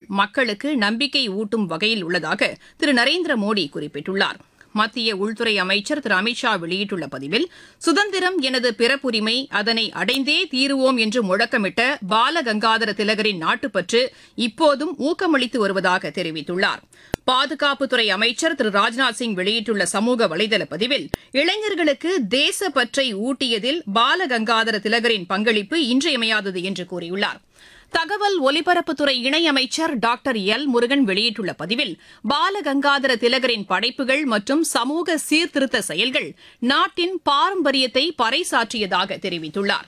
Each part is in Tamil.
மக்களுக்கு நம்பிக்கை ஊட்டும் வகையில் உள்ளதாக திரு நரேந்திர மோடி குறிப்பிட்டுள்ளார் மத்திய உள்துறை அமைச்சர் திரு அமித்ஷா வெளியிட்டுள்ள பதிவில் சுதந்திரம் எனது பிறப்புரிமை அதனை அடைந்தே தீருவோம் என்று முழக்கமிட்ட பாலகங்காதர திலகரின் நாட்டுப்பற்று இப்போதும் ஊக்கமளித்து வருவதாக தெரிவித்துள்ளார் பாதுகாப்புத்துறை அமைச்சர் திரு ராஜ்நாத் சிங் வெளியிட்டுள்ள சமூக வலைதள பதிவில் இளைஞர்களுக்கு தேசப்பற்றை ஊட்டியதில் பாலகங்காதர திலகரின் பங்களிப்பு இன்றியமையாதது என்று கூறியுள்ளார் தகவல் ஒலிபரப்புத்துறை இணையமைச்சர் டாக்டர் எல் முருகன் வெளியிட்டுள்ள பதிவில் பாலகங்காதர திலகரின் படைப்புகள் மற்றும் சமூக சீர்திருத்த செயல்கள் நாட்டின் பாரம்பரியத்தை பறைசாற்றியதாக தெரிவித்துள்ளார்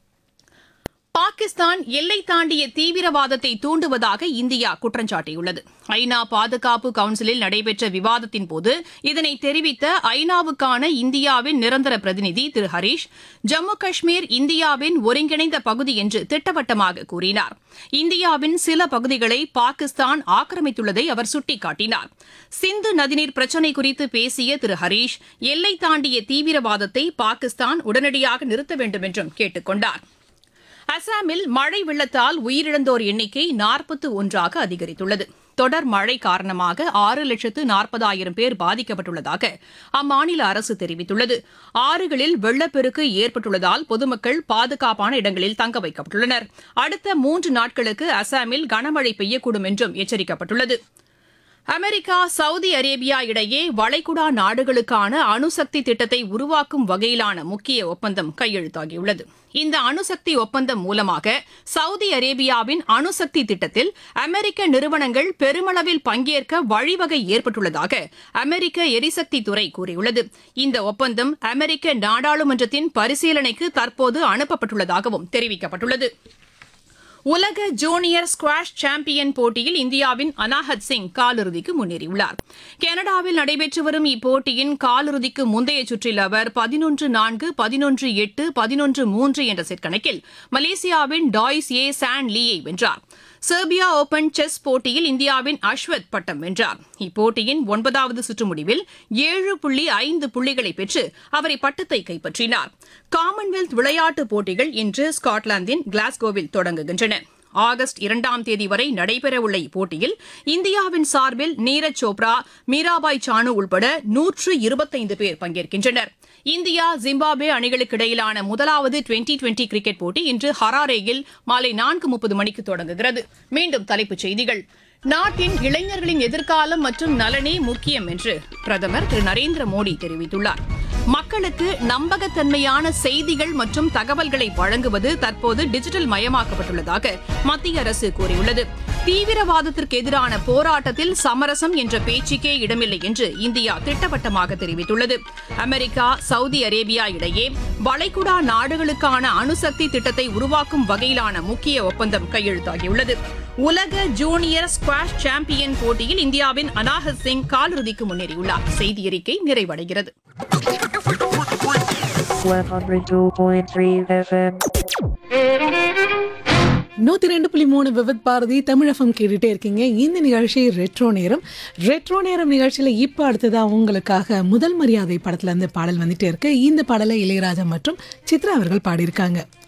பாகிஸ்தான் எல்லை தாண்டிய தீவிரவாதத்தை தூண்டுவதாக இந்தியா குற்றம் சாட்டியுள்ளது ஐநா பாதுகாப்பு கவுன்சிலில் நடைபெற்ற விவாதத்தின் போது இதனை தெரிவித்த ஐநாவுக்கான இந்தியாவின் நிரந்தர பிரதிநிதி திரு ஹரீஷ் ஜம்மு காஷ்மீர் இந்தியாவின் ஒருங்கிணைந்த பகுதி என்று திட்டவட்டமாக கூறினார் இந்தியாவின் சில பகுதிகளை பாகிஸ்தான் ஆக்கிரமித்துள்ளதை அவர் சுட்டிக்காட்டினார் சிந்து நதிநீர் பிரச்சினை குறித்து பேசிய திரு ஹரீஷ் எல்லை தாண்டிய தீவிரவாதத்தை பாகிஸ்தான் உடனடியாக நிறுத்த வேண்டும் என்றும் கேட்டுக் கொண்டார் அசாமில் மழை வெள்ளத்தால் உயிரிழந்தோர் எண்ணிக்கை நாற்பத்து ஒன்றாக அதிகரித்துள்ளது தொடர் மழை காரணமாக ஆறு லட்சத்து நாற்பதாயிரம் பேர் பாதிக்கப்பட்டுள்ளதாக அம்மாநில அரசு தெரிவித்துள்ளது ஆறுகளில் வெள்ளப்பெருக்கு ஏற்பட்டுள்ளதால் பொதுமக்கள் பாதுகாப்பான இடங்களில் தங்க வைக்கப்பட்டுள்ளனர் அடுத்த மூன்று நாட்களுக்கு அசாமில் கனமழை பெய்யக்கூடும் என்றும் எச்சரிக்கப்பட்டுள்ளது அமெரிக்கா சவுதி அரேபியா இடையே வளைகுடா நாடுகளுக்கான அணுசக்தி திட்டத்தை உருவாக்கும் வகையிலான முக்கிய ஒப்பந்தம் கையெழுத்தாகியுள்ளது இந்த அணுசக்தி ஒப்பந்தம் மூலமாக சவுதி அரேபியாவின் அணுசக்தி திட்டத்தில் அமெரிக்க நிறுவனங்கள் பெருமளவில் பங்கேற்க வழிவகை ஏற்பட்டுள்ளதாக அமெரிக்க எரிசக்தி துறை கூறியுள்ளது இந்த ஒப்பந்தம் அமெரிக்க நாடாளுமன்றத்தின் பரிசீலனைக்கு தற்போது அனுப்பப்பட்டுள்ளதாகவும் தெரிவிக்கப்பட்டுள்ளது உலக ஜூனியர் ஸ்குவாஷ் சாம்பியன் போட்டியில் இந்தியாவின் அனாஹத் சிங் காலிறுதிக்கு முன்னேறியுள்ளார் கனடாவில் நடைபெற்று வரும் இப்போட்டியின் காலிறுதிக்கு முந்தைய சுற்றில் அவர் பதினொன்று நான்கு பதினொன்று எட்டு பதினொன்று மூன்று என்ற செட் கணக்கில் மலேசியாவின் டாய்ஸ் ஏ சான் லீயை வென்றார் செர்பியா ஓபன் செஸ் போட்டியில் இந்தியாவின் அஸ்வத் பட்டம் வென்றார் இப்போட்டியின் ஒன்பதாவது சுற்று முடிவில் ஏழு புள்ளி ஐந்து புள்ளிகளை பெற்று அவர் இப்பட்டத்தை கைப்பற்றினார் காமன்வெல்த் விளையாட்டுப் போட்டிகள் இன்று ஸ்காட்லாந்தின் கிளாஸ்கோவில் தொடங்குகின்றன ஆகஸ்ட் இரண்டாம் தேதி வரை நடைபெறவுள்ள இப்போட்டியில் இந்தியாவின் சார்பில் நீரஜ் சோப்ரா மீராபாய் சானு உள்பட நூற்று இருபத்தைந்து பேர் பங்கேற்கின்றனர் இந்தியா ஜிம்பாப்வே அணிகளுக்கு இடையிலான முதலாவது டுவெண்டி டுவெண்டி கிரிக்கெட் போட்டி இன்று ஹராரேயில் மாலை நான்கு முப்பது மணிக்கு தொடங்குகிறது மீண்டும் தலைப்புச் செய்திகள் நாட்டின் இளைஞர்களின் எதிர்காலம் மற்றும் நலனே முக்கியம் என்று பிரதமர் திரு நரேந்திர மோடி தெரிவித்துள்ளார் மக்களுக்கு நம்பகத்தன்மையான செய்திகள் மற்றும் தகவல்களை வழங்குவது தற்போது டிஜிட்டல் மயமாக்கப்பட்டுள்ளதாக மத்திய அரசு கூறியுள்ளது தீவிரவாதத்திற்கு எதிரான போராட்டத்தில் சமரசம் என்ற பேச்சுக்கே இடமில்லை என்று இந்தியா திட்டவட்டமாக தெரிவித்துள்ளது அமெரிக்கா சவுதி அரேபியா இடையே வளைகுடா நாடுகளுக்கான அணுசக்தி திட்டத்தை உருவாக்கும் வகையிலான முக்கிய ஒப்பந்தம் கையெழுத்தாகியுள்ளது உலக ஜூனியர் ஸ்குவாஷ் சாம்பியன் போட்டியில் இந்தியாவின் அனாஹத் சிங் காலிறுதிக்கு முன்னேறியுள்ளார் செய்தி அறிக்கை நிறைவடைகிறது 102.3 FM. நூத்தி ரெண்டு புள்ளி மூணு விவித் பாரதி தமிழகம் கேட்டுட்டே இருக்கீங்க இந்த நிகழ்ச்சி ரெட்ரோ நேரம் ரெட்ரோ நேரம் நிகழ்ச்சியில இப்போ அடுத்ததா உங்களுக்காக முதல் மரியாதை படத்துல இருந்து பாடல் வந்துட்டே இருக்கு இந்த பாடலை இளையராஜா மற்றும் சித்ரா அவர்கள் பாடியிருக்காங்க